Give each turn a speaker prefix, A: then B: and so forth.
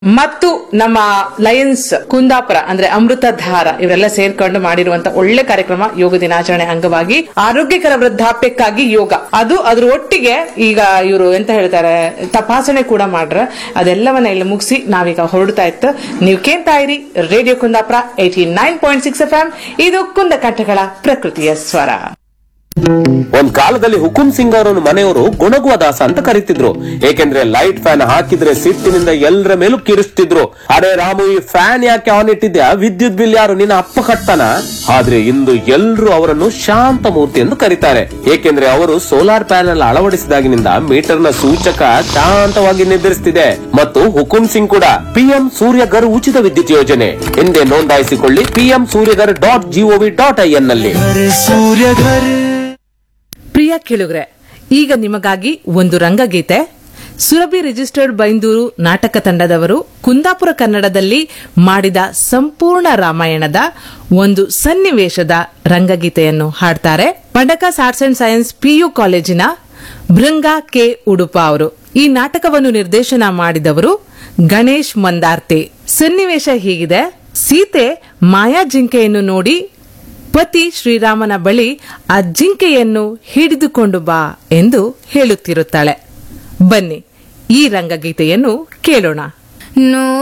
A: ಮತ್ತು ನಮ್ಮ ಲಯನ್ಸ್ ಕುಂದಾಪುರ ಅಂದ್ರೆ ಅಮೃತಧಾರ ಇವರೆಲ್ಲ ಸೇರ್ಕೊಂಡು ಮಾಡಿರುವಂತ ಒಳ್ಳೆ ಕಾರ್ಯಕ್ರಮ ಯೋಗ ದಿನಾಚರಣೆ ಅಂಗವಾಗಿ ಆರೋಗ್ಯಕರ ವೃದ್ಧಾಪ್ಯಕ್ಕಾಗಿ ಯೋಗ ಅದು ಅದ್ರ ಒಟ್ಟಿಗೆ ಈಗ ಇವರು ಎಂತ ಹೇಳ್ತಾರೆ ತಪಾಸಣೆ ಕೂಡ ಮಾಡ್ರ ಅದೆಲ್ಲವನ್ನ ಇಲ್ಲಿ ಮುಗಿಸಿ ನಾವೀಗ ಹೊರಡ್ತಾ ಇತ್ತು ನೀವು ಕೇಳ್ತಾ ಇರಿ radio Kundapura eighty nine point six F ಇದು ಕುಂದ ಕಂಠಗಳ ಪ್ರಕೃತಿಯ ಸ್ವರ
B: ಒಂದ್ ಕಾಲದಲ್ಲಿ ಹುಕುಂ ಸಿಂಗ್ ಅವರನ್ನು ಮನೆಯವರು ಗುಣಗುವ ದಾಸ ಅಂತ ಕರೀತಿದ್ರು ಏಕೆಂದ್ರೆ ಲೈಟ್ ಫ್ಯಾನ್ ಹಾಕಿದ್ರೆ ಸಿಟ್ಟಿನಿಂದ ಎಲ್ಲರ ಮೇಲೂ ಕಿರಿಸ್ತಿದ್ರು ಅರೆ ರಾಮು ಈ ಫ್ಯಾನ್ ಯಾಕೆ ಆನ್ ಇಟ್ಟಿದ್ಯಾ ವಿದ್ಯುತ್ ಬಿಲ್ ಯಾರು ನಿನ್ನ ಅಪ್ಪ ಕಟ್ತಾನ ಆದ್ರೆ ಇಂದು ಎಲ್ರು ಅವರನ್ನು ಶಾಂತ ಮೂರ್ತಿ ಎಂದು ಕರೀತಾರೆ ಏಕೆಂದ್ರೆ ಅವರು ಸೋಲಾರ್ ಪ್ಯಾನೆಲ್ ಅಳವಡಿಸಿದಾಗಿನಿಂದ ಮೀಟರ್ ನ ಸೂಚಕ ಶಾಂತವಾಗಿ ನಿರ್ಧರಿಸುತ್ತಿದೆ ಮತ್ತು ಹುಕುಂ ಸಿಂಗ್ ಕೂಡ ಪಿಎಂ ಸೂರ್ಯಗರ್ ಉಚಿತ ವಿದ್ಯುತ್ ಯೋಜನೆ ಎಂದೇ ನೋಂದಾಯಿಸಿಕೊಳ್ಳಿ PM Suryaghar dot GOV dot IN ನಲ್ಲಿ
C: घर सूर्य घर
A: ಪ್ರಿಯ ಕೇಳುಗ್ರೆ ಈಗ ನಿಮಗಾಗಿ ಒಂದು ರಂಗಗೀತೆ ಸುರಭಿ ರಿಜಿಸ್ಟರ್ಡ್ ಬೈಂದೂರು ನಾಟಕ ತಂಡದವರು ಕುಂದಾಪುರ ಕನ್ನಡದಲ್ಲಿ ಮಾಡಿದ ಸಂಪೂರ್ಣ ರಾಮಾಯಣದ ಒಂದು ಸನ್ನಿವೇಶದ ರಂಗಗೀತೆಯನ್ನು ಹಾಡ್ತಾರೆ ಪಂಡಕಾಸ್ ಆರ್ಟ್ಸ್ ಅಂಡ್ ಸೈನ್ಸ್ ಪಿಯು ಕಾಲೇಜಿನ ಭೃಂಗ ಕೆ ಉಡುಪ ಅವರು ಈ ನಾಟಕವನ್ನು ನಿರ್ದೇಶನ ಮಾಡಿದವರು ಗಣೇಶ್ ಮಂದಾರ್ತೆ ಸನ್ನಿವೇಶ ಹೀಗಿದೆ ಸೀತೆ ಮಾಯಾ ಜಿಂಕೆಯನ್ನು ನೋಡಿ ಪತಿ ಶ್ರೀರಾಮನ ಬಳಿ ಆ ಜಿಂಕೆಯನ್ನು ಹಿಡಿದುಕೊಂಡು ಬಾ ಎಂದು ಹೇಳುತ್ತಿರುತ್ತಾಳೆ ಬನ್ನಿ ಈ ರಂಗಗೀತೆಯನ್ನು ಕೇಳೋಣ
D: ನೋ